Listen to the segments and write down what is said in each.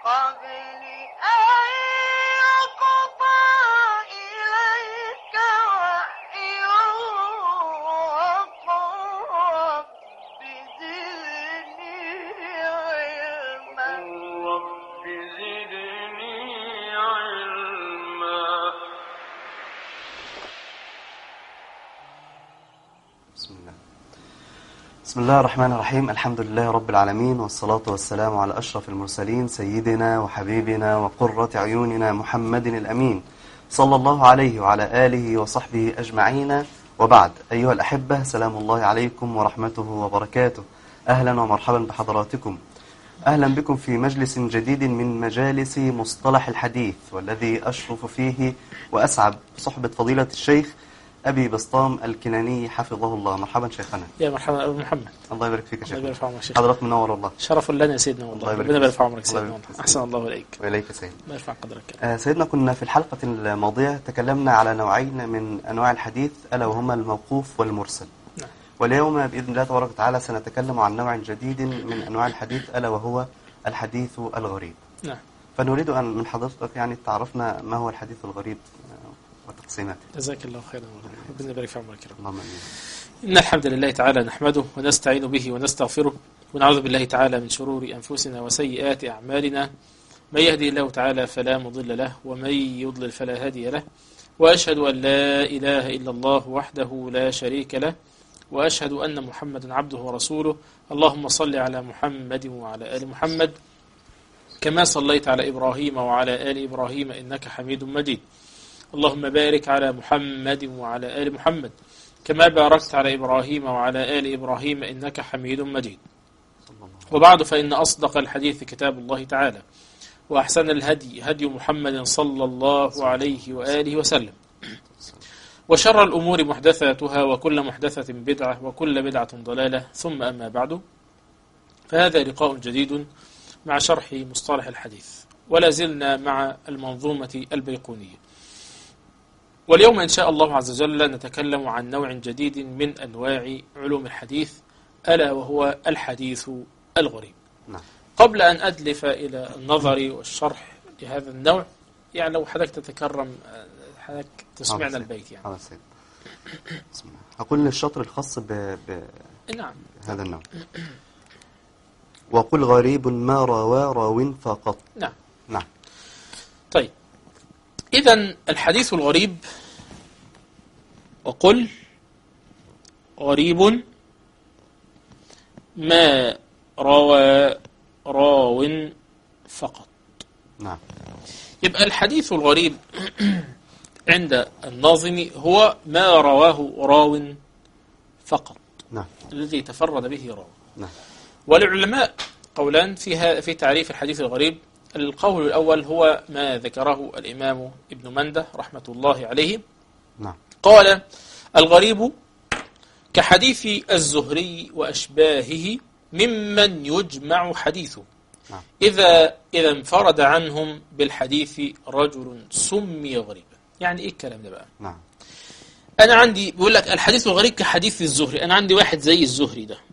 قبل أن يقضى إليك وحيه وقل رب زدني علما رب زدني علما بسم الله بسم الله الرحمن الرحيم الحمد لله رب العالمين والصلاة والسلام على أشرف المرسلين سيدنا وحبيبنا وقرة عيوننا محمد الأمين صلى الله عليه وعلى آله وصحبه أجمعين وبعد أيها الأحبة سلام الله عليكم ورحمته وبركاته أهلا ومرحبا بحضراتكم أهلا بكم في مجلس جديد من مجالس مصطلح الحديث والذي أشرف فيه وأسعد بصحبة فضيلة الشيخ أبي بسطام الكناني حفظه الله مرحبا شيخنا يا مرحبا أبو محمد الله يبارك فيك يا الله شيخنا يبارك في عمرك يا شيخ حضرتك منور والله شرف لنا يا سيدنا الله والله يبارك ربنا يبارك فيك. في عمرك الله سيدنا يبارك والله فيك. أحسن الله إليك وإليك سيد الله يرفع قدرك آه، سيدنا كنا في الحلقة الماضية تكلمنا على نوعين من أنواع الحديث ألا وهما الموقوف والمرسل نعم. واليوم بإذن الله تبارك وتعالى سنتكلم عن نوع جديد من أنواع الحديث ألا وهو الحديث الغريب نعم فنريد أن من حضرتك يعني تعرفنا ما هو الحديث الغريب آه، وتقسيماته جزاك الله خيرا ربنا يبارك في عمرك يا رب اللهم آمين إن الحمد لله تعالى نحمده ونستعين به ونستغفره ونعوذ بالله تعالى من شرور أنفسنا وسيئات أعمالنا من يهدي الله تعالى فلا مضل له ومن يضلل فلا هادي له وأشهد أن لا إله إلا الله وحده لا شريك له وأشهد أن محمدا عبده ورسوله اللهم صل على محمد وعلى آل محمد كما صليت على إبراهيم وعلى آل إبراهيم إنك حميد مجيد اللهم بارك على محمد وعلى آل محمد كما باركت على إبراهيم وعلى آل إبراهيم إنك حميد مجيد صلى الله وبعد فإن أصدق الحديث كتاب الله تعالى وأحسن الهدي هدي محمد صلى الله عليه وآله وسلم وشر الأمور محدثاتها وكل محدثة بدعة وكل بدعة ضلالة ثم أما بعد فهذا لقاء جديد مع شرح مصطلح الحديث ولا زلنا مع المنظومة البيقونية واليوم إن شاء الله عز وجل نتكلم عن نوع جديد من أنواع علوم الحديث ألا وهو الحديث الغريب نعم قبل أن أدلف إلى النظر والشرح لهذا النوع يعني لو حضرتك تتكرم آه، حضرتك تسمعنا حاضر. البيت يعني هذا سيد بسم الله أقول الشطر الخاص ب... ب... نعم هذا النوع وقل غريب ما روى راو فقط نعم نعم طيب إذا الحديث الغريب وقل غريب ما روى راو فقط نعم يبقى الحديث الغريب عند الناظم هو ما رواه راو فقط نعم الذي تفرد به راو نعم وللعلماء قولان في ها- في تعريف الحديث الغريب القول الأول هو ما ذكره الإمام ابن منده رحمة الله عليه نعم قال الغريب كحديث الزهري وأشباهه ممن يجمع حديثه نعم. إذا إذا انفرد عنهم بالحديث رجل سمي غريبا يعني إيه الكلام ده بقى نعم أنا عندي بيقول لك الحديث الغريب كحديث الزهري أنا عندي واحد زي الزهري ده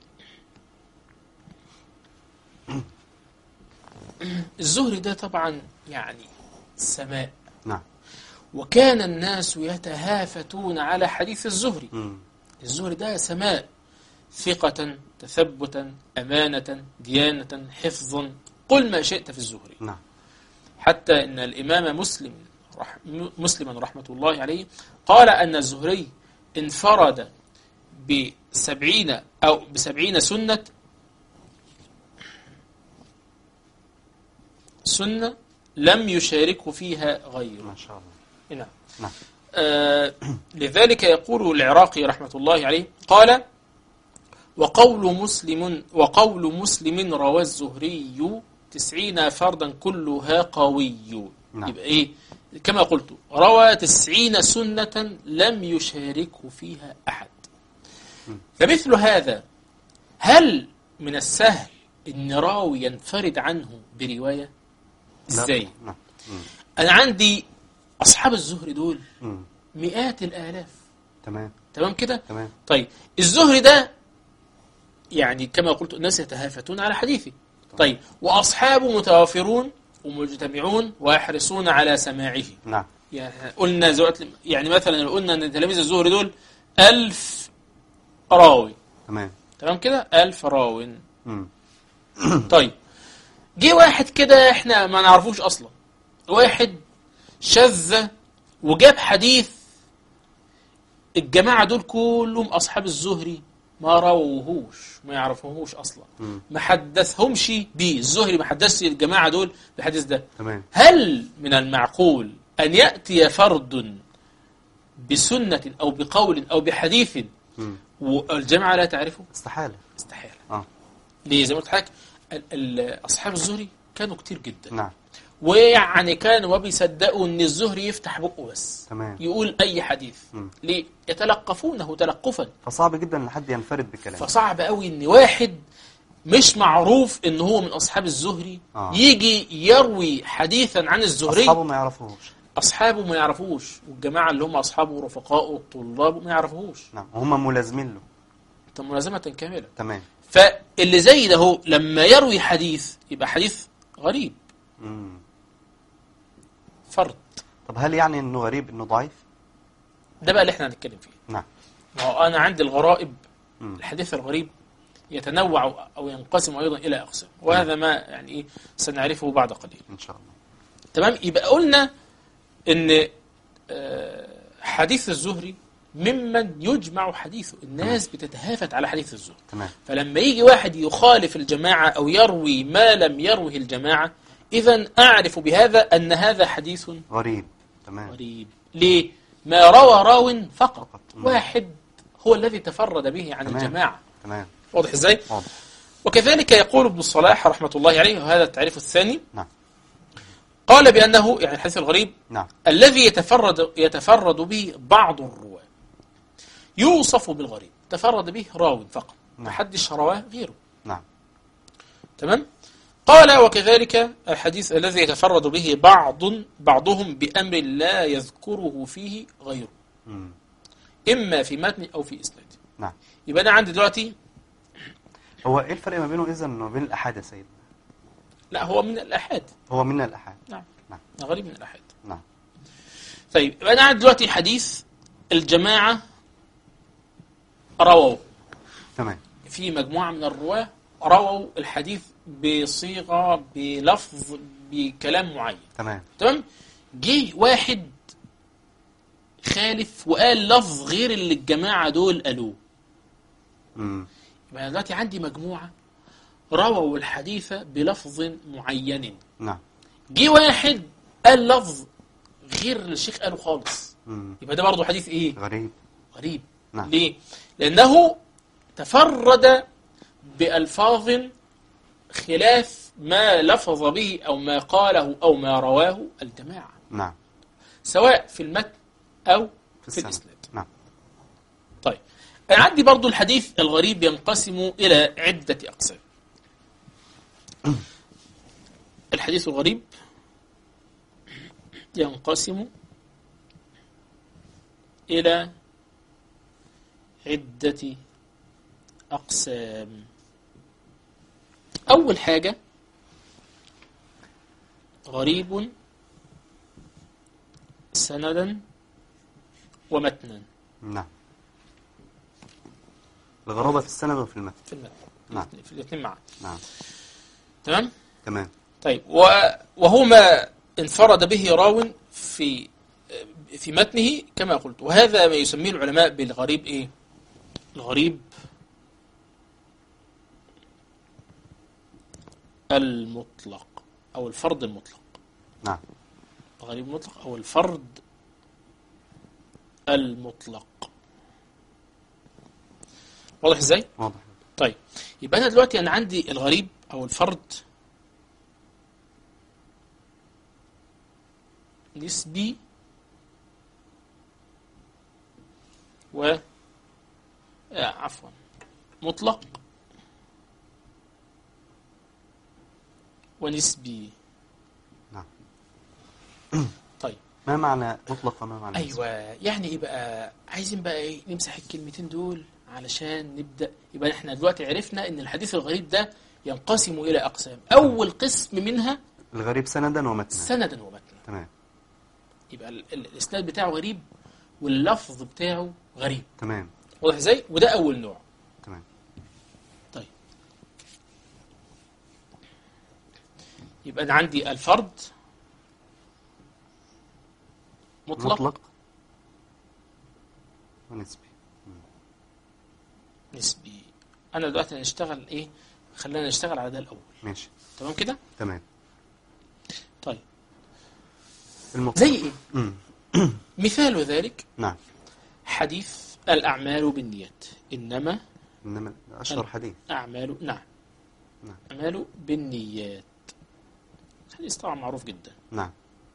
الزهري ده طبعا يعني سماء نعم وكان الناس يتهافتون على حديث الزهري مم. الزهري ده سماء ثقة تثبتا أمانة ديانة حفظا قل ما شئت في الزهري نعم حتى أن الإمام مسلم رح مسلما رحمة الله عليه قال أن الزهري انفرد بسبعين أو بسبعين سنة سنة لم يشاركه فيها غيره ما شاء الله نعم نعم آه لذلك يقول العراقي رحمة الله عليه قال وقول مسلم وقول مسلم روى الزهري تسعين فردا كلها قوي نعم. يبقى ايه كما قلت روى تسعين سنة لم يشاركه فيها أحد فمثل هذا هل من السهل ان راوي ينفرد عنه برواية لا. ازاي نعم مم. انا عندي اصحاب الزهري دول مم. مئات الالاف تمام تمام كده تمام طيب الزهري ده يعني كما قلت الناس يتهافتون على حديثه طيب وأصحابه متوافرون ومجتمعون ويحرصون على سماعه نعم يعني قلنا زوات يعني مثلا لو قلنا ان تلاميذ الزهري دول ألف راوي تمام تمام كده ألف راو مم. طيب جه واحد كده احنا ما نعرفوش اصلا واحد شذ وجاب حديث الجماعة دول كلهم أصحاب الزهري ما رووهوش ما يعرفوهوش أصلا مم. ما حدثهمش بيه الزهري ما حدثش الجماعة دول بالحديث ده تمام هل من المعقول أن يأتي فرد بسنة أو بقول أو بحديث مم. والجماعة لا تعرفه استحالة استحالة اه ليه زي ما قلت لحضرتك ال- ال- أصحاب الزهري كانوا كتير جدا نعم ويعني كانوا ما بيصدقوا ان الزهري يفتح بقه بس تمام يقول اي حديث مم. ليه يتلقفونه تلقفا فصعب جدا ان حد ينفرد بكلام فصعب قوي ان واحد مش معروف ان هو من اصحاب الزهري آه. يجي يروي حديثا عن الزهري اصحابه ما يعرفوهوش اصحابه ما يعرفوش والجماعه اللي هم اصحابه ورفقائه والطلاب ما يعرفوش نعم وهم ملازمين له طب ملازمه كامله تمام فاللي زي ده هو لما يروي حديث يبقى حديث غريب مم. فرد طب هل يعني انه غريب انه ضعيف ده بقى اللي احنا هنتكلم فيه نعم ما هو انا عندي الغرائب مم. الحديث الغريب يتنوع او ينقسم ايضا الى اقسام وهذا ما يعني ايه سنعرفه بعد قليل ان شاء الله تمام يبقى قلنا ان آه، حديث الزهري ممن يجمع حديثه الناس بتتهافت على حديث الزهري تمام فلما يجي واحد يخالف الجماعة أو يروي ما لم يروه الجماعة إذا أعرف بهذا أن هذا حديث غريب تمام غريب ليه؟ ما روى راو فقط فقط. مم. واحد هو الذي تفرد به عن تمام. الجماعة تمام واضح ازاي؟ واضح وكذلك يقول ابن الصلاح رحمة الله عليه وهذا التعريف الثاني نعم قال بأنه يعني الحديث الغريب نعم الذي يتفرد يتفرد به بعض الرواة يوصف بالغريب تفرد به راو فقط نعم. محدش رواه غيره نعم تمام قال وكذلك الحديث الذي يتفرد به بعض بعضهم بأمر لا يذكره فيه غيره مم. إما في متن أو في إسناد نعم يبقى أنا عندي دلوقتي هو ايه الفرق ما بينه اذا وما بين الاحاد يا سيدنا لا هو من الآحاد هو من الاحاد نعم نعم غريب من الآحاد نعم طيب يبقى أنا عندي دلوقتي حديث الجماعة رووا تمام في مجموعة من الرواة رووا الحديث بصيغة بلفظ بكلام معين تمام تمام جه واحد خالف وقال لفظ غير اللي الجماعة دول قالوه مم. يبقى أنا دلوقتي عندي مجموعة رووا الحديث بلفظ معين نعم جه واحد قال لفظ غير اللي الشيخ قاله خالص مم. يبقى ده برضه حديث ايه غريب غريب نعم. ليه لأنه تفرد بألفاظ خلاف ما لفظ به أو ما قاله أو ما رواه الجماعة نعم سواء في المتن أو في في السند الإسناد نعم طيب أنا عندي برضو الحديث الغريب ينقسم إلى عدة أقسام الحديث الغريب ينقسم إلى عدة أقسام أول حاجة غريب سندا ومتنا نعم الغرابة في السند وفي المتن في المتن نعم. في الاثنين معا نعم تمام تمام طيب و- وهو ما انفرد به راو في في متنه كما قلت وهذا ما يسميه العلماء بالغريب ايه الغريب المطلق او الفرد المطلق نعم الغريب المطلق او الفرد المطلق واضح ازاي واضح طيب يبقى انا دلوقتي انا عندي الغريب او الفرد نسبي و آه عفوا مطلق ونسبي نعم طيب ما معنى مطلق وما معنى نسبي؟ ايوه يعني ايه بقى عايزين بقى ايه نمسح الكلمتين دول علشان نبدا يبقى احنا دلوقتي عرفنا ان الحديث الغريب ده ينقسم إلى أقسام أول قسم منها الغريب سندا ومتنا سندا ومتنا تمام يبقى ال- ال- الإسناد بتاعه غريب واللفظ بتاعه غريب تمام واضح ازاي؟ وده أول نوع تمام طيب يبقى أنا عندي الفرد مطلق, مطلق. مطلق ونسبي نسبي أنا دلوقتي هنشتغل إيه؟ خلينا نشتغل على ده الأول ماشي تمام كده؟ تمام طيب المطلق زي إيه؟ مم. مثال ذلك نعم حديث الأعمال بالنيات إنما انما اشهر حديث أعمال نعم نعم. أعمال بالنيات حديث طبعا معروف جدا نعم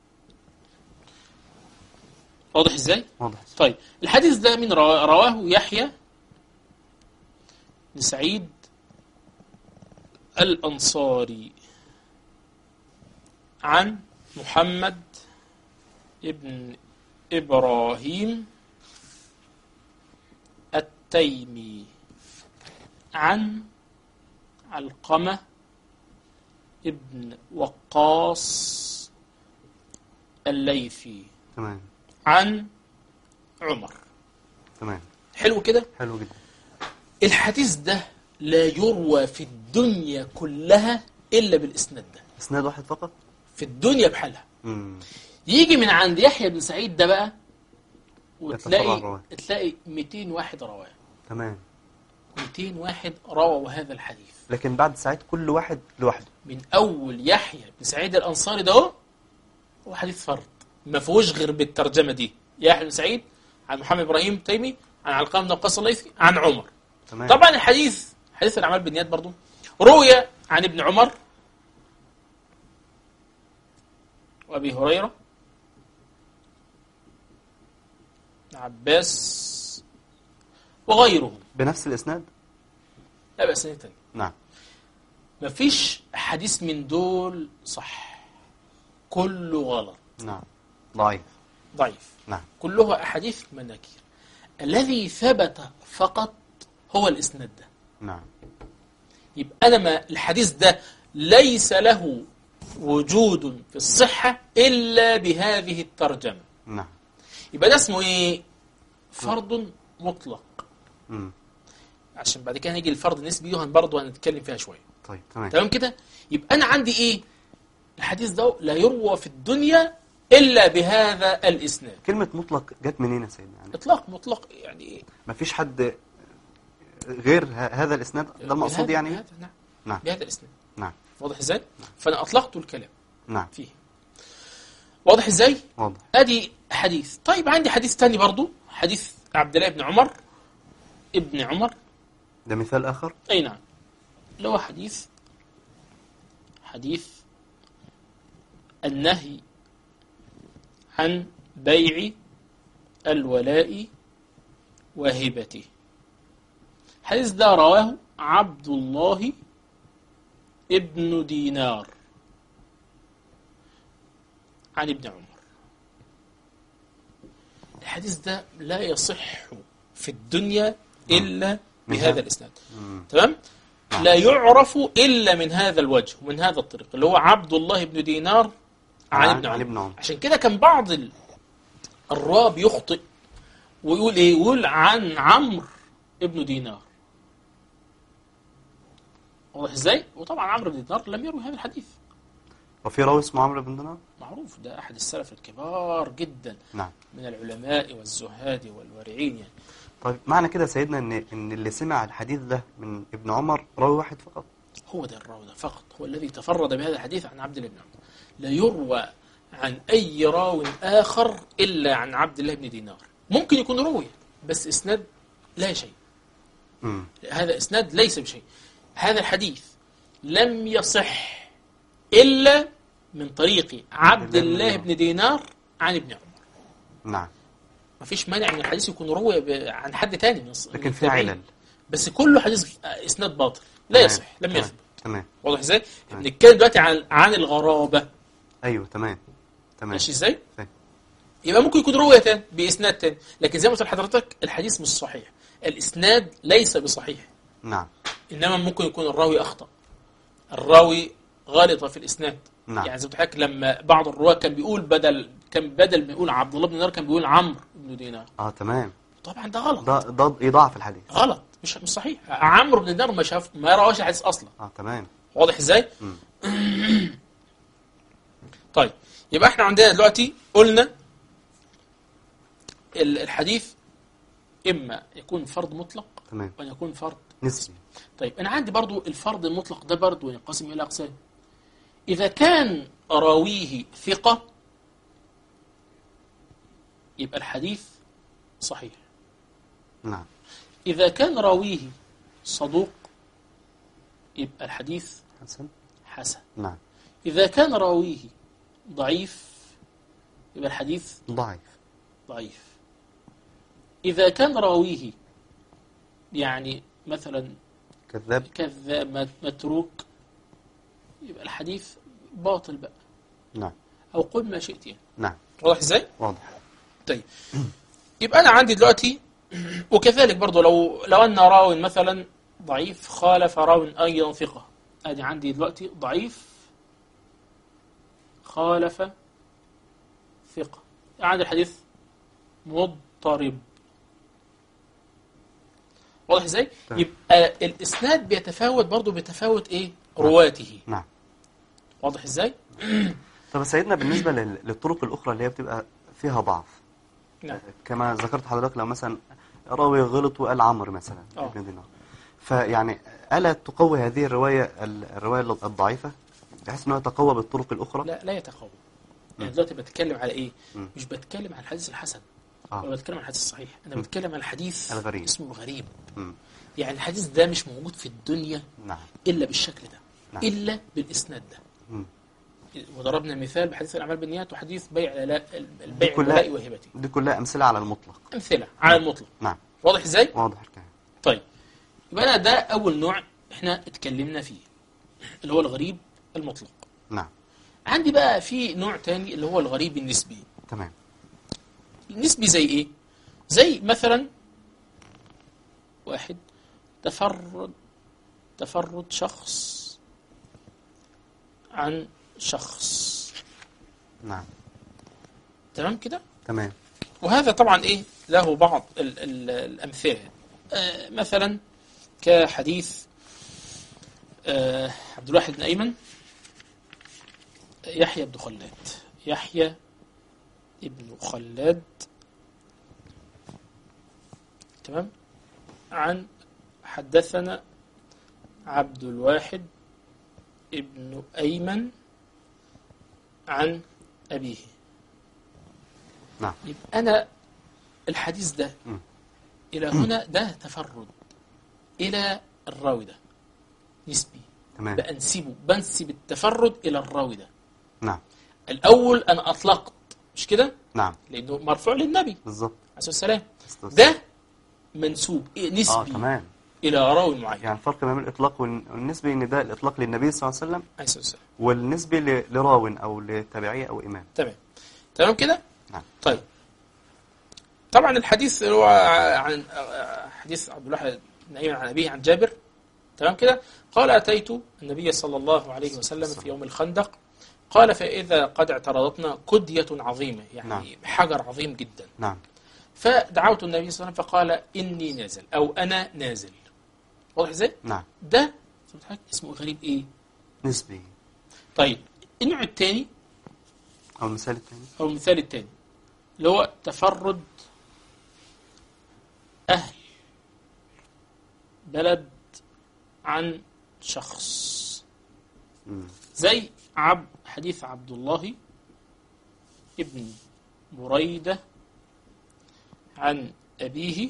واضح ازاي؟ واضح طيب الحديث ده من روا- رواه يحيى بن سعيد الأنصاري عن محمد ابن إبراهيم التيمي عن علقمة ابن وقاص الليثي تمام عن عمر تمام حلو كده حلو جدا الحديث ده لا يروى في الدنيا كلها إلا بالإسناد ده اسناد واحد فقط في الدنيا بحالها امم يجي من عند يحيى بن سعيد ده بقى يتفرع وتلاقي الرواية. تلاقي 200 واحد رواه تمام 200 واحد رووا هذا الحديث لكن بعد ساعات كل واحد لوحده من اول يحيى بن سعيد الانصاري ده اهو هو حديث فرد ما فيهوش غير بالترجمه دي يحيى بن سعيد عن محمد ابراهيم تيمي عن علقمه بن وقاص الليثي عن عمر تمام طبعا الحديث حديث الاعمال بالنيات برضو روي عن ابن عمر وابي هريره ابن عباس وغيرهم بنفس الاسناد لا بأس تاني نعم مفيش حديث من دول صح كله غلط نعم ضعيف ضعيف نعم كلها أحاديث مناكير الذي ثبت فقط هو الإسناد ده نعم يبقى أنا ما الحديث ده ليس له وجود في الصحة إلا بهذه الترجمة نعم يبقى ده اسمه إيه؟ فرض مطلق امم عشان بعد كده هنيجي الفرض النسبي دي برضه هنتكلم فيها شوية طيب تمام تمام كده يبقى انا عندي ايه الحديث ده لا يروى في الدنيا الا بهذا الاسناد كلمة مطلق جت منين يا سيدنا يعني اطلاق مطلق يعني ايه ما فيش حد غير ه- هذا الاسناد ده المقصود بهذا- يعني بهذا نعم نعم بهذا الاسناد نعم واضح ازاي فانا اطلقت الكلام نعم فيه واضح ازاي واضح ادي حديث طيب عندي حديث تاني برضو حديث عبد الله بن عمر ابن عمر ده مثال آخر اي نعم اللي هو حديث حديث النهي عن بيع الولاء وهبته حديث ده رواه عبد الله ابن دينار عن ابن عمر الحديث ده لا يصح في الدنيا إلا بهذا الإسناد مم. تمام لا يعرف إلا من هذا الوجه ومن هذا الطريق اللي هو عبد الله بن دينار عن, عن- ابن عن عمر ابن عمر. عشان كده كان بعض ال- الراب يخطئ ويقول ايه يقول عن عمرو ابن دينار واضح ازاي وطبعا عمرو بن دينار لم يروي هذا الحديث وفي راوي اسمه عمرو بن دينار معروف ده احد السلف الكبار جدا نعم من العلماء والزهاد والورعين يعني طيب معنى كده يا سيدنا ان ان اللي سمع الحديث ده من ابن عمر راوي واحد فقط هو ده الراوي ده فقط هو الذي تفرد بهذا الحديث عن عبد الله بن عمر لا يروى عن أي راو آخر إلا عن عبد الله بن دينار ممكن يكون روي بس إسناد لا شيء امم هذا إسناد ليس بشيء هذا الحديث لم يصح إلا من طريق عبد الله بن دينار عن ابن عمر نعم ما فيش مانع ان الحديث يكون روي ب- عن حد تاني من الص- من لكن في التابعين. علل بس كله حديث اسناد باطل لا تمام. يصح لم تمام. يثبت تمام واضح ازاي؟ تمام. بنتكلم دلوقتي عن عن الغرابه ايوه تمام تمام ماشي ازاي؟ فاهم. يبقى ممكن يكون رؤية تاني بإسناد تاني لكن زي ما قلت لحضرتك الحديث مش صحيح الإسناد ليس بصحيح نعم إنما ممكن يكون الراوي أخطأ الراوي غلط في الاسناد نعم. يعني زي ما قلت لحضرتك لما بعض الرواه كان بيقول بدل كان بدل ما يقول عبد الله بن دينار كان بيقول عمرو بن دينار اه تمام طبعا ده غلط ده ده ايضاع في الحديث غلط مش مش صحيح عمرو بن دينار ما شاف ما رواش الحديث اصلا اه تمام واضح ازاي مم. طيب يبقى احنا عندنا دلوقتي قلنا ال- الحديث اما يكون فرض مطلق تمام وان يكون فرض نسبي طيب انا عندي برضو الفرض المطلق ده برضو ينقسم الى اقسام اذا كان راويه ثقه يبقى الحديث صحيح نعم اذا كان راويه صدوق يبقى الحديث حسن حسن نعم إذا كان راويه ضعيف يبقى الحديث ضعيف ضعيف إذا كان راويه يعني مثلا كذاب كذاب مت- متروك يبقى الحديث باطل بقى نعم أو قل ما شئت يعني نعم واضح إزاي؟ واضح طيب يبقى أنا عندي دلوقتي وكذلك برضو لو لو أن راو مثلا ضعيف خالف راو أيضا ثقة أدي عندي دلوقتي ضعيف خالف ثقة عندي الحديث مضطرب واضح ازاي؟ تمام. يبقى الإسناد بيتفاوت برضو بتفاوت إيه؟ رواته نعم واضح ازاي؟ طب يا سيدنا بالنسبة لل- للطرق الأخرى اللي هي بتبقى فيها ضعف نعم كما ذكرت حضرتك لو مثلا راوي غلط وقال عمرو مثلا آه. ابن دينار فيعني ألا تقوي هذه الرواية ال- الرواية الضعيفة بحيث أنها تقوى بالطرق الأخرى لا لا يتقوى يعني دلوقتي بتكلم على ايه مم. مش بتكلم عن الحديث الحسن آه. ولا بتكلم عن الحديث الصحيح انا مم. بتكلم عن الحديث الغريب. اسمه الغريب مم. يعني الحديث ده مش موجود في الدنيا نعم الا بالشكل ده نعم. الا بالاسناد ده مم. وضربنا مثال بحديث الاعمال بالنيات وحديث بيع الولاء البيع كلها- الولاء وهبته دي كلها أمثلة على المطلق امثله على المطلق نعم واضح ازاي واضح الكلام طيب يبقى انا ده اول نوع احنا اتكلمنا فيه اللي هو الغريب المطلق نعم عندي بقى في نوع تاني اللي هو الغريب النسبي تمام نسبي زي ايه زي مثلا واحد تفرد تفرد شخص عن شخص نعم تمام كده تمام وهذا طبعا ايه له بعض ال ال الامثله آه مثلا كحديث آه عبد الواحد بن ايمن يحيى بن خلاد يحيى ابن خلاد تمام عن حدثنا عبد الواحد ابن أيمن عن أبيه نعم يبقى أنا الحديث ده مم. إلى هنا ده تفرد إلى الراوي ده نسبي تمام بأنسبه بنسب التفرد إلى الراوي ده نعم الأول أنا أطلقت مش كده نعم لأنه مرفوع للنبي بالظبط عليه الصلاة والسلام استاذ. ده منسوب إيه اه نسبي تمام إلى راوي معين يعني الفرق بين الإطلاق والن- والنسبي إن ده الإطلاق للنبي صلى الله عليه وسلم عليه الصلاة والسلام والنسبي ل- لراو أو لتابعية أو إمام تمام تمام كده نعم طيب طبعا الحديث اللي هو عن حديث عبد الله بن ايمن عن ابيه عن جابر تمام كده قال اتيت النبي صلى الله عليه وسلم في يوم الخندق قال فاذا قد اعترضتنا كديه عظيمه يعني نعم. حجر عظيم جدا نعم فدعوت النبي صلى الله عليه وسلم فقال اني نازل او انا نازل واضح ازاي نعم ده اسمه غريب ايه نسبي طيب النوع الثاني أو المثال الثاني أو المثال الثاني اللي هو تفرد أهل بلد عن شخص مم. زي عب حديث عبد الله ابن بريدة عن أبيه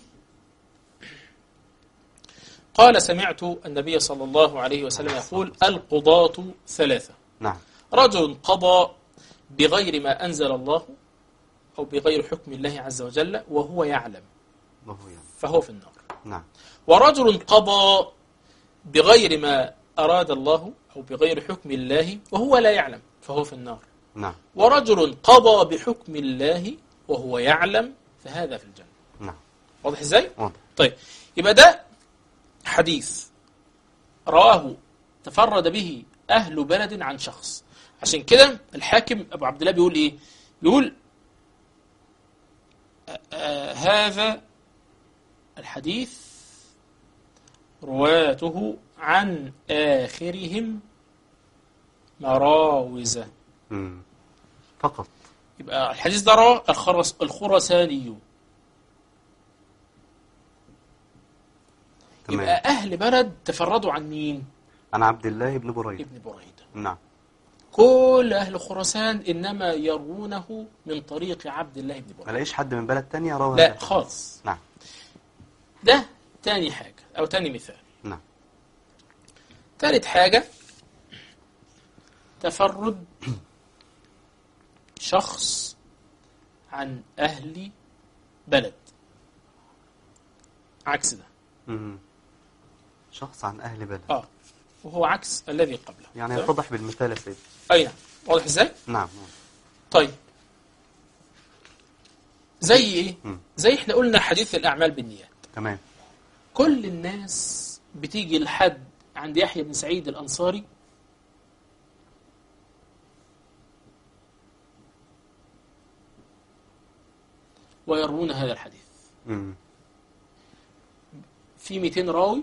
قال سمعت النبي صلى الله عليه وسلم يقول القضاة ثلاثة نعم رجل قضى بغير ما أنزل الله أو بغير حكم الله عز وجل وهو يعلم وهو يعني فهو في النار نعم ورجل قضى بغير ما أراد الله أو بغير حكم الله وهو لا يعلم فهو في النار نعم ورجل قضى بحكم الله وهو يعلم فهذا في الجنة نعم واضح ازاي؟ واضح طيب يبقى ده حديث رواه تفرد به أهل بلد عن شخص عشان كده الحاكم أبو عبد الله بيقول إيه بيقول آه، آه، هذا الحديث رواته عن آخرهم مراوزة مم. فقط يبقى الحديث ده رواه الخرس الخرساني تمام يبقى أهل بلد تفردوا عن مين؟ عن عبد الله بن بريدة ابن بريدة نعم كل أهل خراسان إنما يروونه من طريق عبد الله بن ما بريدة لاقيش حد من بلد تانية روى هذا لا الحديث. خالص نعم ده تاني حاجة أو تاني مثال نعم تالت حاجة تفرد شخص عن أهل بلد عكس ده مم. شخص عن أهل بلد اه وهو عكس الذي قبله يعني تمام؟ يتضح بالمثال يا سيدي أي نعم واضح ازاي؟ نعم طيب زي ايه؟ مم. زي احنا قلنا حديث الأعمال بالنيات تمام كل الناس بتيجي لحد عند يحيى بن سعيد الأنصاري ويروون هذا الحديث مم. في 200 راوي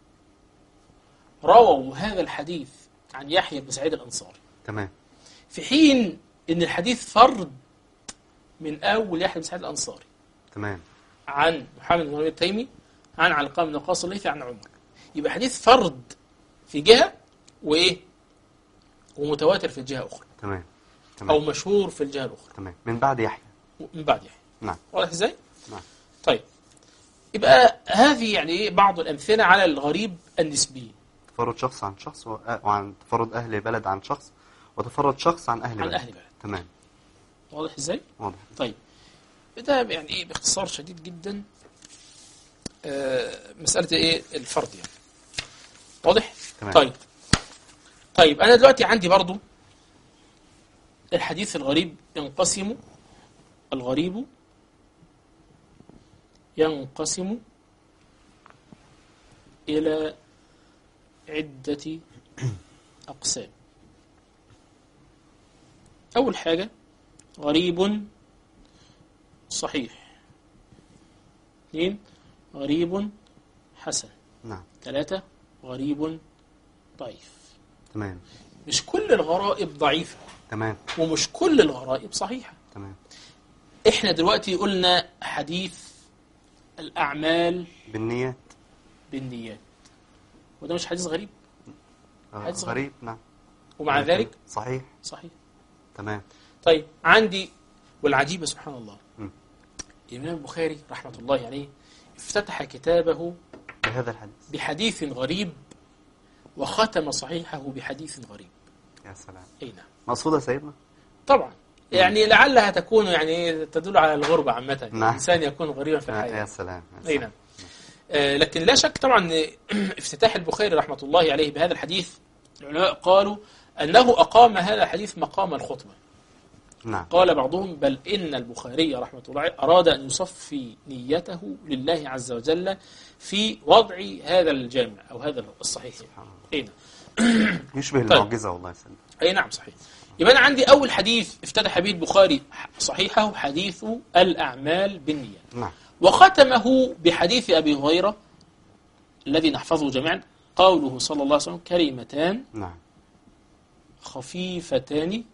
رووا هذا الحديث عن يحيى بن سعيد الأنصاري تمام في حين ان الحديث فرد من اول يحيى بن سعيد الانصاري تمام عن محمد بن التيمي عن علقمه بن وقاص الليثي عن عمر يبقى حديث فرد في جهه وايه ومتواتر في الجهه اخرى تمام او تمام مشهور في الجهه الاخرى تمام من بعد يحيى من بعد يحيى نعم واضح ازاي نعم طيب يبقى هذه يعني إيه بعض الامثله على الغريب النسبي تفرد شخص عن شخص و- وعن تفرد أهل بلد عن شخص وتفرد شخص عن أهل عن بلد اهل بلد تمام واضح ازاي واضح طيب ده يعني ايه باختصار شديد جدا آه مسألة ايه الفرد يعني واضح؟ تمام. طيب طيب انا دلوقتي عندي برضو الحديث الغريب ينقسم الغريب ينقسم إلى عدة أقسام أول حاجة غريب صحيح اثنين غريب حسن نعم ثلاثة غريب ضعيف تمام مش كل الغرائب ضعيفة تمام ومش كل الغرائب صحيحة تمام احنا دلوقتي قلنا حديث الأعمال بالنيات بالنيات وده مش حديث غريب آه، حديث غريب نعم ومع ذلك صحيح صحيح تمام طيب عندي والعجيبة سبحان الله م. الإمام البخاري رحمة الله عليه افتتح كتابه بهذا الحديث بحديث غريب وختم صحيحه بحديث غريب يا سلام أي نعم مقصودة سيدنا طبعا يعني لعلها تكون يعني تدل على الغربة عامة نعم. الإنسان يكون غريبا في يا يا الحياة سلام يا أي سلام. نعم آه، لكن لا شك طبعا أن افتتاح البخاري رحمة الله عليه بهذا الحديث العلماء قالوا أنه أقام هذا الحديث مقام الخطبة نعم قال بعضهم بل إن البخاري رحمه الله عليه أراد أن يصفي نيته لله عز وجل في وضع هذا الجامع أو هذا الصحيح سبحان الله. أي نعم يشبه طيب. المعجزة والله يا سيدنا أي نعم صحيح يبقى أنا عندي أول حديث افتتح به البخاري صحيحه حديث الأعمال بالنيات نعم وختمه بحديث أبي هريرة الذي نحفظه جميعا قوله صلى الله عليه وسلم كلمتان نعم خفيفتان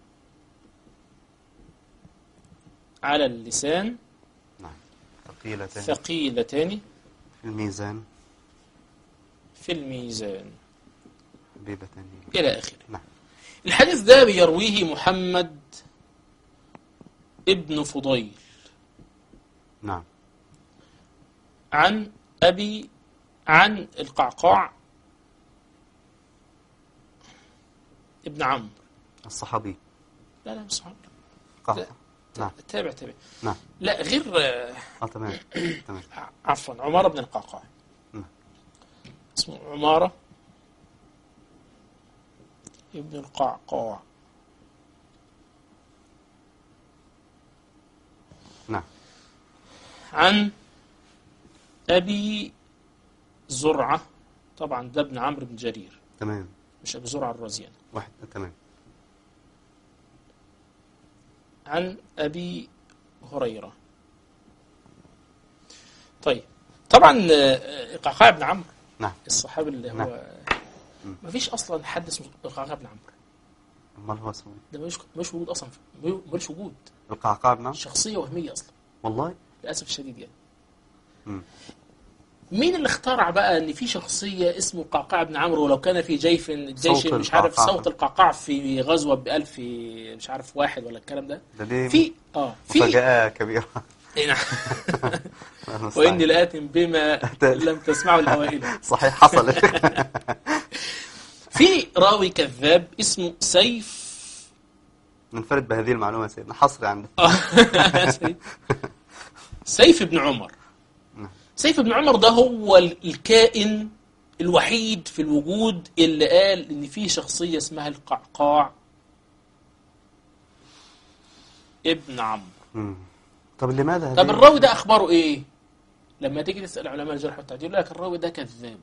على اللسان نعم ثقيلتان ثقيلتان في الميزان في الميزان حبيبتان إلى آخره نعم الحديث ده بيرويه محمد ابن فضيل نعم عن أبي عن القعقاع ابن عمرو الصحابي لا لا مش صحيح قهوة نعم تابع تابع نعم لا غير آه، اه تمام تمام عفوا عمارة بن القعقاع نعم. اسمه عمارة ابن القعقاع نعم عن أبي زرعة طبعا ده ابن عمرو بن جرير تمام مش ابو زرع الرازي واحد تمام عن ابي هريره طيب طبعا آه، قعقاع بن عمرو نعم الصحابي اللي نعم. هو ما فيش اصلا حد اسمه قعقاع بن عمرو امال هو اسمه إيه؟ ده مش مش وجود اصلا في- ملوش وجود القعقاع بن عمرو شخصيه وهميه اصلا والله للاسف الشديد يعني مم. مين اللي اخترع بقى ان في شخصيه اسمه قعقاع بن عمرو ولو كان في جيش الجيش صوت مش عارف القعقاع. صوت القعقاع في غزوه بألف مش عارف واحد ولا الكلام ده ده دي في اه في مفاجأة كبيرة إيه نعم. الله المستعان. واني لآت بما لم تسمعه الاوائل صحيح حصل في راوي كذاب اسمه سيف ننفرد بهذه المعلومة يا سيدنا حصري عندنا سيف بن عمر نعم. سيف بن عمر ده هو ال- الكائن الوحيد في الوجود اللي قال ان في شخصية اسمها القعقاع ابن عمرو مم. طب لماذا طب هذه- الراوي ده اخباره ايه لما تيجي تسأل علماء الجرح والتعديل يقول لك الراوي ده كذاب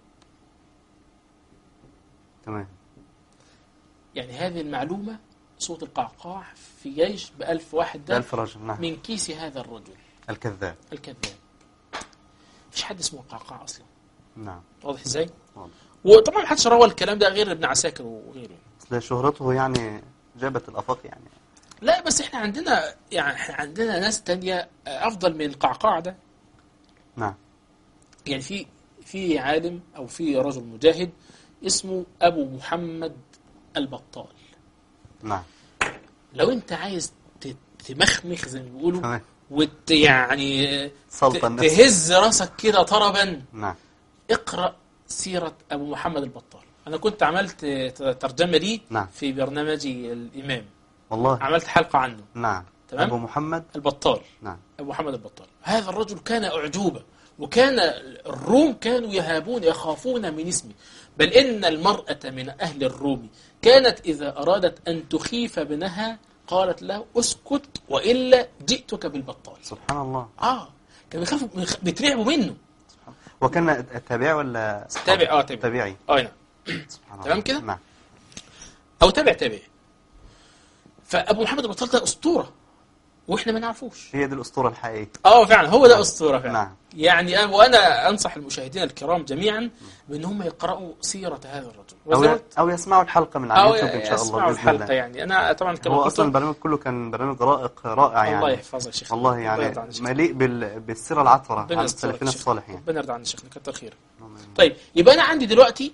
تمام يعني هذه المعلومة صوت القعقاع في جيش بألف واحد ده ألف رجل نعم من كيس هذا الرجل الكذاب الكذاب مفيش حد اسمه القعقاع اصلا نعم واضح ازاي واضح. وطبعا ما حدش روى الكلام ده غير ابن عساكر وغيره أصل شهرته يعني جابت الآفاق يعني لا بس احنا عندنا يعني احنا عندنا ناس تانية افضل من القعقاع ده نعم يعني في في عالم او في رجل مجاهد اسمه ابو محمد البطال نعم لو انت عايز ت- تمخمخ زي ما بيقولوا تمام وت يعني سلطة ت- النفس. تهز راسك كده طربا نعم اقرا سيره ابو محمد البطال انا كنت عملت ترجمه ليه نعم. في برنامجي الامام والله عملت حلقه عنه نعم تمام. أبو محمد البطال نعم أبو محمد البطال هذا الرجل كان أعجوبة وكان الروم كانوا يهابون يخافون من اسمه بل إن المرأة من أهل الروم كانت إذا أرادت أن تخيف ابنها قالت له اسكت وإلا جئتك بالبطال سبحان الله آه كانوا يخافوا بيترعبوا منه وكان تابعي ولا صحابي؟ تابع آه تابع تابعي آه نعم سبحان تمام الله. كده؟ نعم أو تابع تابع فأبو محمد البطال ده أسطورة وإحنا ما نعرفوش هي دي الأسطورة الحقيقية اه فعلا هو ده اسطوره فعلا نعم. يعني أنا وانا انصح المشاهدين الكرام جميعا بان هم يقراوا سيره هذا الرجل أو, وزي ما ي... قلت- أو يسمعوا الحلقة من على او اليوتيوب إن شاء الله يسمعوا بإذن الحلقه الله يعني انا طبعا كما هو قلت أصلا البرنامج كله كان برنامج رائق رائع يعني الله يحفظك يا شيخ والله الله يرضى يعني عن الشيخ. مليء بال... بالسيرة العطرة ربنا عن يسترك السلفين يا شيخ. الصالح يعني ربنا يرضى عن الشيخ كتر خير طيب يبقى انا عندي دلوقتي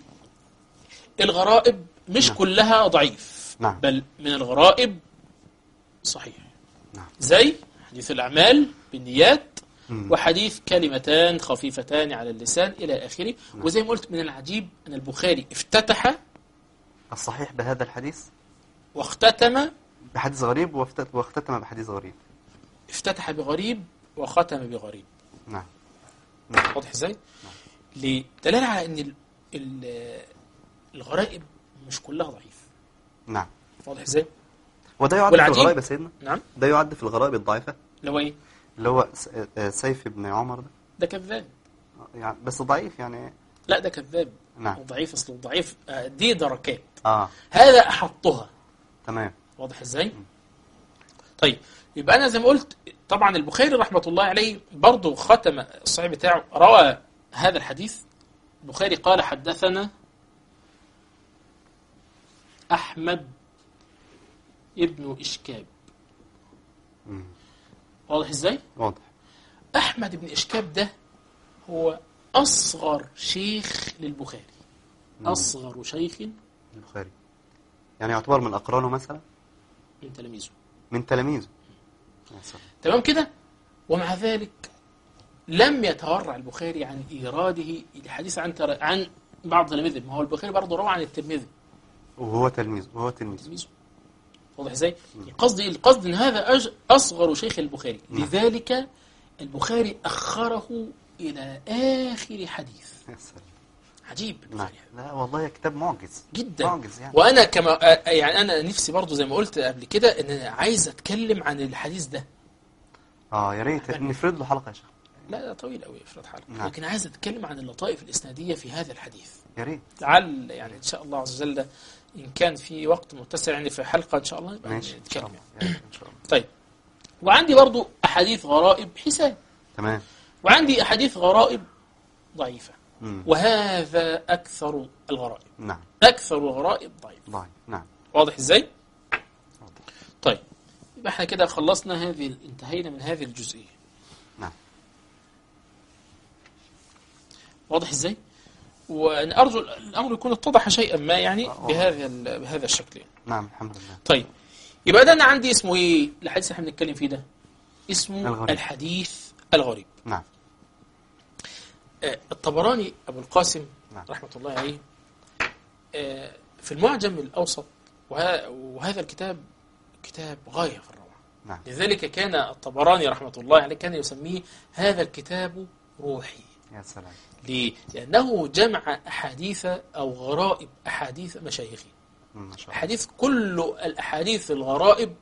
الغرائب مش نعم. كلها ضعيف نعم. بل من الغرائب صحيح نعم. زي حديث الاعمال بالنيات مم. وحديث كلمتان خفيفتان على اللسان إلى آخره وزي ما قلت من العجيب أن البخاري افتتح الصحيح بهذا الحديث واختتم بحديث غريب وافتت... واختتم بحديث غريب افتتح بغريب وختم بغريب نعم واضح ازاي؟ لدلالة على أن ال- ال- الغرائب مش كلها ضعيف نعم واضح ازاي؟ وده يعد في والعجيب- الغرائب يا سيدنا نعم ده يعد في الغرائب الضعيفة اللي هو ايه؟ اللي هو س... آه، سيف بن عمر ده ده كذاب يعني بس ضعيف يعني لا ده كذاب نعم ضعيف اصله ضعيف آه، دي دركات اه هذا أحطها تمام واضح ازاي؟ طيب يبقى انا زي ما قلت طبعا البخاري رحمه الله عليه برضه ختم الصحيح بتاعه روى هذا الحديث البخاري قال حدثنا احمد ابن اشكاب مم. واضح ازاي؟ واضح احمد بن اشكاب ده هو اصغر شيخ للبخاري مم. اصغر شيخ البخاري يعني يعتبر من أقرانه مثلا من تلاميذه من تلاميذه يا سلام. تمام كده ومع ذلك لم يتورع البخاري عن إيراده الحديث عن تر... عن بعض تلاميذه ما هو البخاري برضه روى عن الترمذي وهو تلميذ وهو تلميذ تلميذه واضح ازاي؟ القصد إيه؟ القصد ان هذا أج... اصغر شيخ البخاري نعم. لذلك البخاري اخره الى اخر حديث يا سلام عجيب نعم البخاري لا والله كتاب معجز جدا معجز يعني وانا كما آه، يعني انا نفسي برضه زي ما قلت قبل كده ان أنا عايز اتكلم عن الحديث ده اه يا ريت نفرد له حلقة يا شيخ لا لا طويل قوي افرض حالك نعم. لكن عايز اتكلم عن اللطائف الاسناديه في هذا الحديث يا ريت لعل يعني ان شاء الله عز وجل ان كان في وقت متسع يعني في حلقه ان شاء الله يبقى ماشي ان شاء نتكلم الله يعني. يا ريت ان شاء الله طيب وعندي برضو احاديث غرائب حسان تمام وعندي احاديث غرائب ضعيفه مم. وهذا اكثر الغرائب نعم اكثر الغرائب ضعيف ضعيف نعم واضح ازاي طيب يبقى احنا كده خلصنا هذه انتهينا من هذه الجزئيه نعم واضح ازاي وانا ارجو الامر يكون اتضح شيئا ما يعني آه. بهذا ال- بهذا الشكل يعني. نعم الحمد لله طيب يبقى ده انا عندي اسمه ايه الحديث اللي احنا بنتكلم فيه ده اسمه الغريب. الحديث الغريب نعم آه، الطبراني ابو القاسم نعم. رحمه الله عليه آه، في المعجم الاوسط وه- وهذا الكتاب كتاب غايه في الروعه نعم لذلك كان الطبراني رحمه الله عليه كان يسميه هذا الكتاب روحي يا سلام ليه؟ لأنه جمع أحاديث أو غرائب أحاديث مشايخه مم، ما شاء الله أحاديث كل الأحاديث الغرائب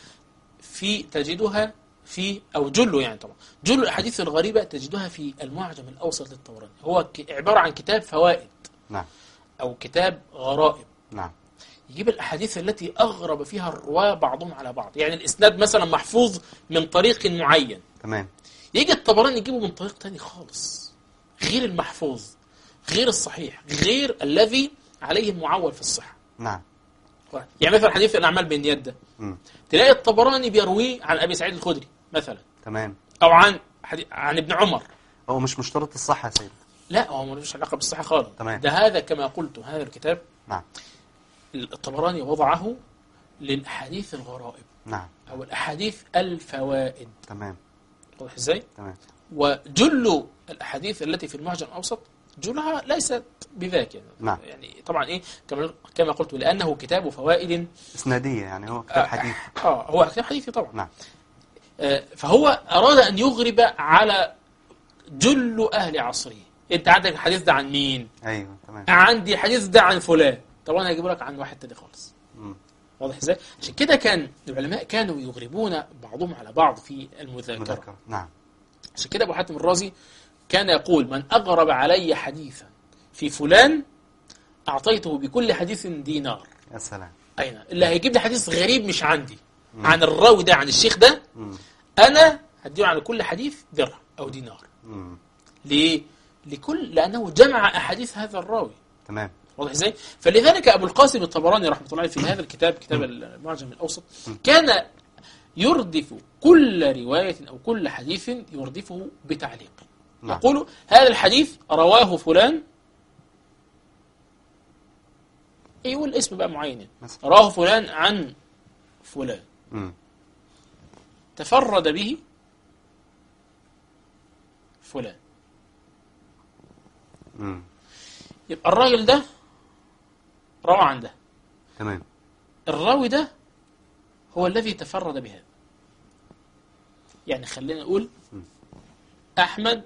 في تجدها في أو جل يعني طبعا جل الأحاديث الغريبة تجدها في المعجم الأوسط للطبراني هو ك- عبارة عن كتاب فوائد نعم أو كتاب غرائب نعم يجيب الأحاديث التي أغرب فيها الرواة بعضهم على بعض يعني الإسناد مثلا محفوظ من طريق معين تمام يجي الطبراني يجيبه من طريق تاني خالص غير المحفوظ غير الصحيح غير الذي عليه المعول في الصحة نعم يعني مثلا حديث الأعمال بالنيات ده مم. تلاقي الطبراني بيرويه عن أبي سعيد الخدري مثلا تمام أو عن حديث عن ابن عمر هو مش مشترط الصحة يا سيدي لا هو ملوش علاقة بالصحة خالص تمام. ده هذا كما قلت هذا الكتاب نعم الطبراني وضعه للأحاديث الغرائب نعم أو الأحاديث الفوائد تمام واضح ازاي؟ تمام وجل الاحاديث التي في المعجم الاوسط جلها ليست بذاك يعني نعم. يعني طبعا ايه كما كما قلت لانه كتاب فوائد إسنادية يعني هو كتاب آه، حديث اه هو كتاب حديثي طبعا نعم آه فهو اراد ان يغرب على جل اهل عصره انت عندك الحديث ده عن مين؟ أيوه تمام عندي الحديث ده عن فلان طب انا هجيب لك عن واحد تاني خالص مم. واضح ازاي؟ عشان كده كان العلماء كانوا يغربون بعضهم على بعض في المذاكره مذكر نعم عشان كده ابو حاتم الرازي كان يقول من اغرب علي حديثا في فلان اعطيته بكل حديث دينار يا سلام اين اللي هيجيب لي حديث غريب مش عندي عن الراوي ده عن الشيخ ده مم. انا هديله على كل حديث درهم او دينار مم. ليه لكل لانه جمع احاديث هذا الراوي تمام واضح ازاي فلذلك ابو القاسم الطبراني رحمه الله عليه في هذا الكتاب كتاب المعجم الاوسط كان يردف كل روايه او كل حديث يردفه بتعليق نعم. يقول هذا الحديث رواه فلان يقول اسم بقى معين يعني. مثلا. رواه فلان عن فلان مم. تفرد به فلان مم. يبقى الراجل ده روى عن ده تمام الراوي ده هو الذي تفرد بهذا يعني خلينا نقول أحمد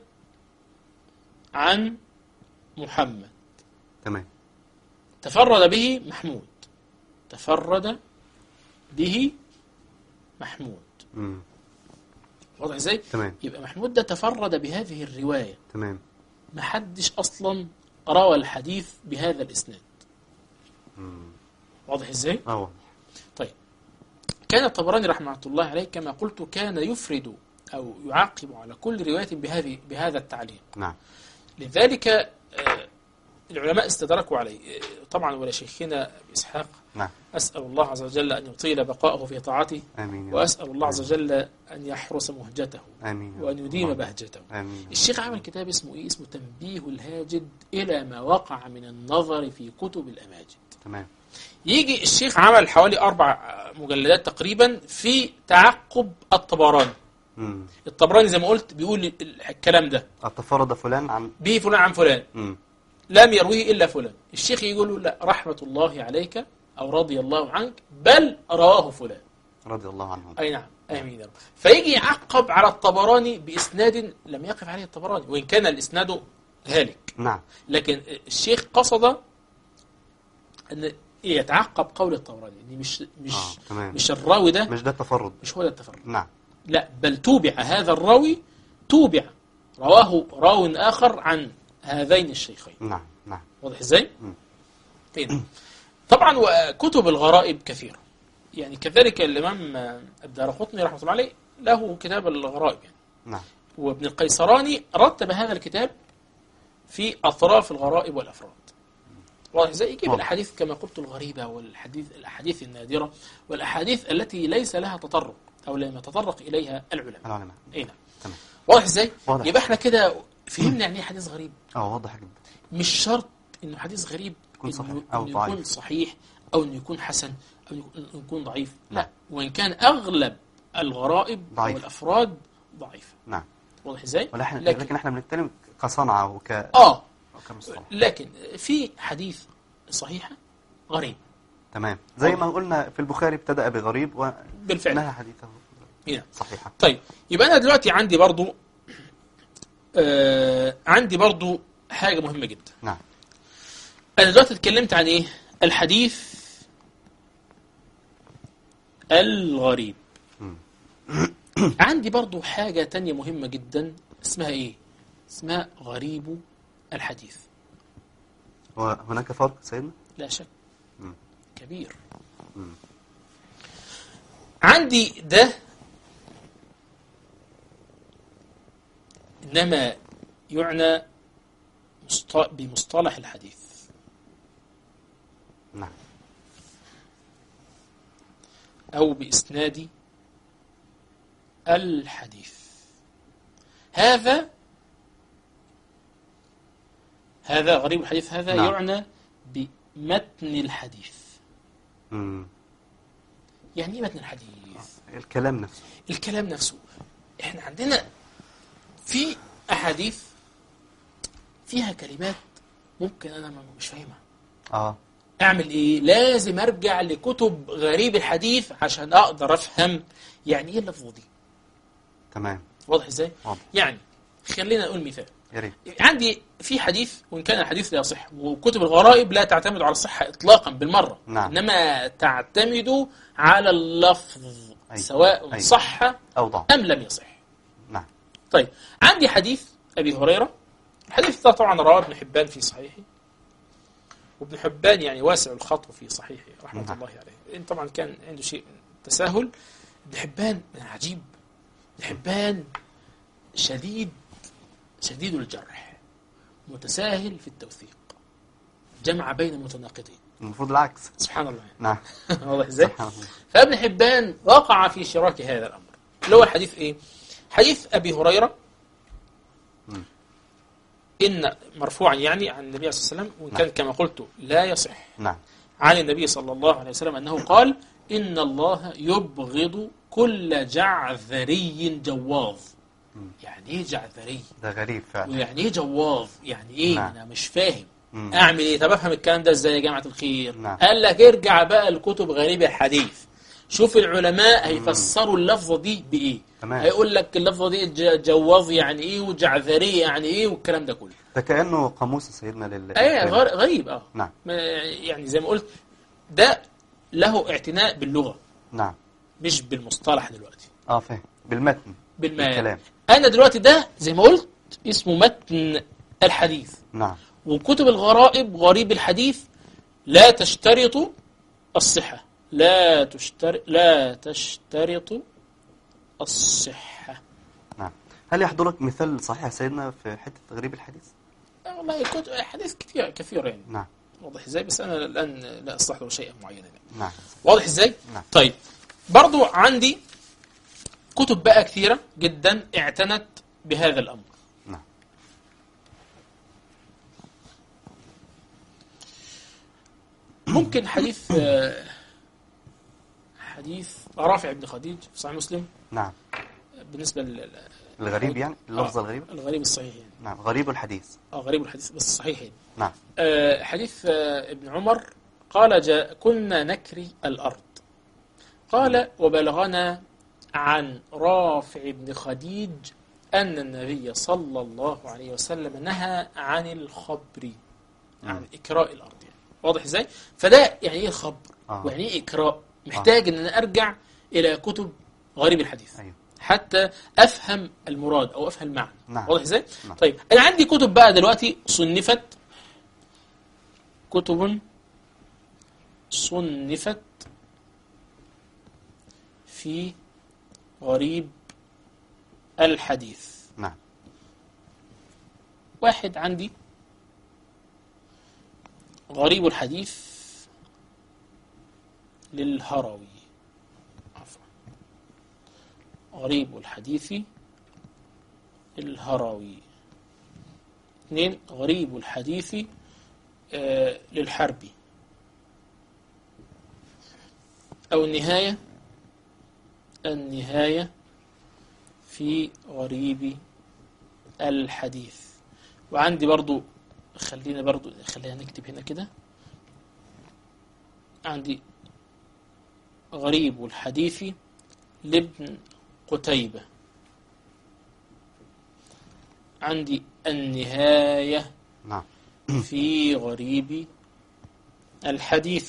عن محمد تمام تفرد به محمود تفرد به محمود مم. واضح ازاي؟ تمام يبقى محمود ده تفرد بهذه الرواية تمام ما حدش أصلا روى الحديث بهذا الإسناد مم. واضح ازاي؟ اه واضح. طيب كان الطبراني رحمه الله عليه كما قلت كان يفرد أو يعقب على كل رواية بهذه بهذا التعليق نعم لذلك آه، العلماء استدركوا عليه آه، طبعا ولشيخنا إسحاق نعم أسأل الله عز وجل أن يطيل بقاءه في طاعته آمين يا رب. وأسأل الله عز وجل أن يحرس مهجته آمين يا رب. وأن يديم اللهم. بهجته آمين يا رب. الشيخ عمل كتاب اسمه إيه؟ اسمه تنبيه الهاجد إلى ما وقع من النظر في كتب الأماجد تمام يجي الشيخ عمل حوالي أربع مجلدات تقريبا في تعقب الطبراني مم. الطبراني زي ما قلت بيقول ال- الكلام ده التفرد فلان عن به فلان عن فلان مم. لم يرويه إلا فلان الشيخ يقول له لا رحمة الله عليك أو رضي الله عنك بل رواه فلان رضي الله عنهم أي نعم آمين يا رب فيجي يعقب على الطبراني بإسناد لم يقف عليه الطبراني وإن كان الإسناد هالك نعم لكن الشيخ قصد أن يتعقب قول الطبراني إن مش مش آه، تمام. مش الراوي ده مش ده التفرد مش هو ده التفرد نعم لا بل توبع هذا الراوي توبع رواه راو آخر عن هذين الشيخين نعم نعم واضح ازاي؟ مم. إيه. طبعا وكتب الغرائب كثيرة يعني كذلك الإمام الدارقطني رحمه الله عليه له كتاب الغرائب يعني نعم وابن القيسراني رتب هذا الكتاب في أطراف الغرائب والأفراد واضح ازاي يجيب واضح. الأحاديث كما قلت الغريبة والحديث الأحاديث النادرة والأحاديث التي ليس لها تطرق أو لم يتطرق إليها العلماء العلماء أي نعم تمام واضح ازاي؟ واضح. يبقى احنا كده فهمنا يعني ايه حديث غريب اه واضح جدا مش شرط انه حديث غريب يكون إنه- صحيح أو إنه ضعيف. يكون صحيح او انه يكون حسن او يكون- إنه يكون ضعيف نعم. لا وان كان اغلب الغرائب ضعيف. او الافراد ضعيفه نعم واضح ازاي؟ ولكن لكن لكن احنا بنتكلم كصنعة وك اه وكمصطلح لكن في حديث صحيحه غريب تمام زي واضح. ما قلنا في البخاري ابتدأ بغريب بالفعل ونهى حديثه نعم. صحيحة طيب يبقى انا دلوقتي عندي برضو آه عندي برضو حاجه مهمه جدا نعم أنا دلوقتي اتكلمت عن إيه؟ الحديث الغريب مم. عندي برضو حاجة تانية مهمة جدا اسمها إيه؟ اسمها غريب الحديث وهناك فرق سيدنا لا شك مم. كبير مم. عندي ده إنما يعنى مصط- بمصطلح الحديث نعم أو بإسناد الحديث هذا هذا غريب الحديث هذا نعم. يعنى بمتن الحديث مم. يعني ايه متن الحديث الكلام نفسه الكلام نفسه احنا عندنا في احاديث فيها كلمات ممكن انا ما- مش فاهمها اه اعمل ايه لازم ارجع لكتب غريب الحديث عشان اقدر افهم يعني ايه اللفظه دي تمام واضح ازاي واضح يعني خلينا نقول مثال يا ريت عندي في حديث وان كان الحديث لا يصح وكتب الغرائب لا تعتمد على الصحه اطلاقا بالمره نعم. انما تعتمد على اللفظ أي. سواء أي. صح أو ضعف ام لم يصح نعم طيب عندي حديث ابي هريره الحديث ده طبعا رواه ابن حبان في صحيحه وابن حبان يعني واسع الخطو في صحيحه رحمه نعم. الله عليه لان طبعا كان عنده شيء تساهل ابن حبان عجيب ابن حبان شديد شديد الجرح متساهل في التوثيق جمع بين المتناقضين المفروض العكس سبحان الله نعم واضح ازاي؟ سبحان الله فابن حبان وقع في شراك هذا الامر اللي هو حديث ايه؟ حديث ابي هريره مم. ان مرفوعا يعني عن النبي صلى الله عليه وسلم وان كان كما قلت لا يصح نعم عن النبي صلى الله عليه وسلم انه قال ان الله يبغض كل جعذري جواظ مم. يعني ايه جعذري؟ ده غريب فعلا ويعني ايه جواظ؟ يعني ايه؟ نعم. انا مش فاهم مم. اعمل ايه طب افهم الكلام ده ازاي يا جماعه الخير نعم. قال لك ارجع بقى لكتب غريب الحديث شوف العلماء هيفسروا اللفظه دي بايه تمام. هيقول لك اللفظه دي ج- جواظ يعني ايه وجعذري يعني ايه والكلام ده كله ده كأنه قاموس سيدنا لل ايه لل- غر- غريب اه نعم ما- يعني زي ما قلت ده له اعتناء باللغه نعم مش بالمصطلح دلوقتي اه فاهم بالمتن بالما بالكلام انا دلوقتي ده زي ما قلت اسمه متن الحديث نعم وكتب الغرائب غريب الحديث لا تشترط الصحة لا تشترط لا تشترط الصحة نعم هل يحضرك مثال صحيح يا سيدنا في حتة تغريب الحديث آه والله كتب حديث كثير كثير يعني نعم واضح ازاي بس انا الان لا استحضر شيئا معينا يعني. نعم واضح ازاي نعم. طيب برضو عندي كتب بقى كثيرة جدا اعتنت بهذا الامر نعم ممكن حديث آه، حديث رافع بن خديج في صحيح مسلم نعم بالنسبة لل الغريب يعني اللفظ آه، الغريب الغريب الصحيح يعني نعم غريب الحديث اه غريب الحديث بس صحيح يعني نعم آه حديث آه ابن عمر قال جاء كنا نكري الأرض قال وبلغنا عن رافع بن خديج أن النبي صلى الله عليه وسلم نهى عن الخبر عن إكراء الأرض يعني. واضح إزاي؟ فده يعني إيه الخبر؟ آه. ويعني إيه إكراء؟ محتاج أن أنا أرجع إلى كتب غريب الحديث أيوه حتى افهم المراد او افهم المعنى نعم. واضح ازاي نعم. طيب انا عندي كتب بقى دلوقتي صنفت كتب صنفت في غريب الحديث نعم واحد عندي غريب الحديث للهروي عفوا غريب الحديث للهروي اثنين غريب الحديث آه، للحربي أو النهاية النهاية في غريب الحديث وعندي برضو خلينا برضو خلينا نكتب هنا كده عندي غريب الحديث لابن قتيبة عندي النهاية نعم في غريب الحديث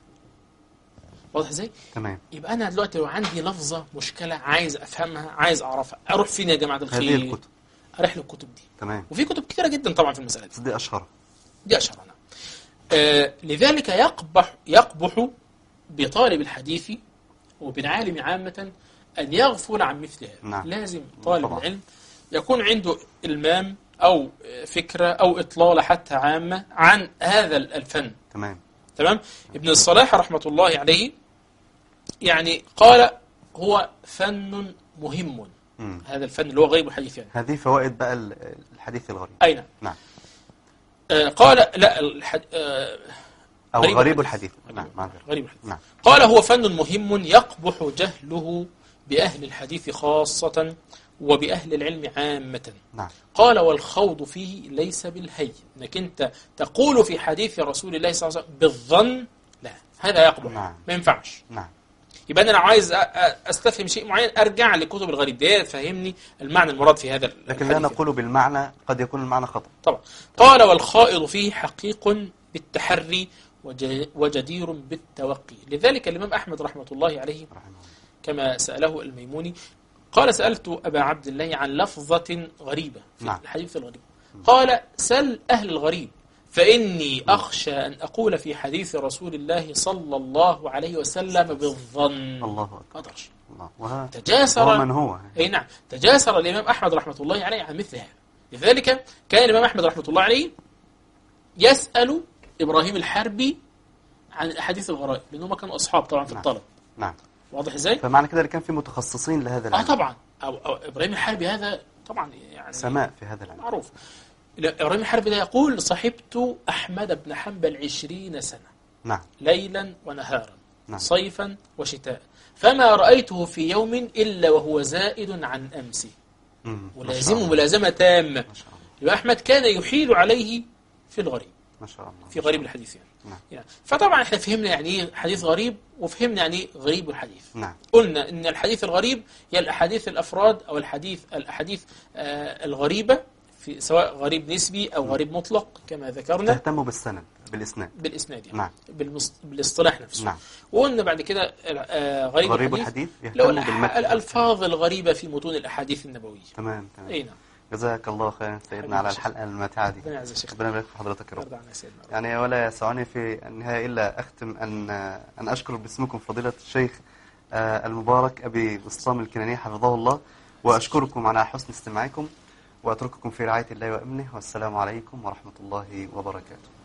واضح ازاي؟ تمام يبقى انا دلوقتي لو عندي لفظه مشكله عايز افهمها عايز اعرفها اروح فين يا جماعه هذه الخير؟ الكتب اروح للكتب دي تمام وفي كتب كثيره جدا طبعا في المساله دي بس دي أشهر دي اشهرها نعم. آه لذلك يقبح يقبح بطالب الحديث وبالعالم عامة أن يغفل عن مثل هذا نعم. لازم طالب طبعا. العلم يكون عنده إلمام أو فكرة أو إطلالة حتى عامة عن هذا الفن تمام تمام ابن الصلاح رحمة الله عليه يعني قال هو فن مهم مم. هذا الفن اللي هو غيب الحديث يعني هذه فوائد بقى ال- الحديث الغريب أين نعم آه قال لا الحد... آه أو غريب غريب الحديث. الحديث نعم معذرة غريب الحديث نعم قال هو فن مهم يقبح جهله بأهل الحديث خاصة وبأهل العلم عامة نعم قال والخوض فيه ليس بالهي انك انت تقول في حديث رسول الله صلى الله عليه وسلم بالظن لا هذا يقبح نعم. ما ينفعش نعم يبقى انا لو عايز أ- أ- استفهم شيء معين ارجع لكتب الغريب دي تفهمني المعنى المراد في هذا لكن لا الحديث. نقول بالمعنى قد يكون المعنى خطأ طبعا قال والخائض فيه حقيق بالتحري وج- وجدير بالتوقي لذلك الإمام أحمد رحمة الله عليه رحمه الله كما سأله الميموني قال سألت أبا عبد الله عن لفظة غريبة في نعم. الحديث الغريب قال سل أهل الغريب فإني أخشى أن أقول في حديث رسول الله صلى الله عليه وسلم بالظن الله أكبر ما أقدرش الله وها تجاسر هو من هو أي نعم تجاسر الإمام أحمد رحمة الله عليه عن مثل هذا لذلك كان الإمام أحمد رحمة الله عليه يسأل إبراهيم الحربي عن الأحاديث الغرائب لأنهم كانوا أصحاب طبعا في نعم. الطلب نعم واضح إزاي؟ فمعنى كده اللي كان في متخصصين لهذا آه العلم طبعا أو, أو إبراهيم الحربي هذا طبعا يعني سماء في هذا العلم معروف لا، إبراهيم الحربي ده يقول صحبت أحمد بن حنبل عشرين سنة نعم ليلا ونهارا نعم. صيفا وشتاء فما رأيته في يوم إلا وهو زائد عن أمسي مم. ما شاء ولازمه الله. ملازمة تامة ما شاء الله يبقى أحمد كان يحيل عليه في الغريب ما شاء الله في غريب الحديث يعني. نعم. يعني فطبعا احنا فهمنا يعني ايه حديث غريب وفهمنا يعني ايه غريب الحديث نعم قلنا ان الحديث الغريب هي الاحاديث الافراد او الحديث الاحاديث آه الغريبه في سواء غريب نسبي او غريب مطلق كما ذكرنا تهتموا بالسند بالإسناد بالاسناد يعني نعم. بالمص... بالاصطلاح نفسه نعم وقلنا بعد كده آه غريب, غريب الحديث الحديث لو يهتم الأح- بالمتن الالفاظ الغريبه في متون الاحاديث النبويه تمام تمام اي نعم جزاك الله خيرا سيدنا حبيبي على الشيخ. الحلقة الممتعة دي ربنا يعز الشيخ ربنا يبارك في حضرتك يا رب يرضى عنا سيدنا رب. يعني ولا يسعني في النهاية إلا أختم أن أن أشكر باسمكم فضيلة الشيخ آه، المبارك أبي بسطام الكناني حفظه الله وأشكركم على حسن استماعكم وأترككم في رعاية الله وأمنه والسلام عليكم ورحمة الله وبركاته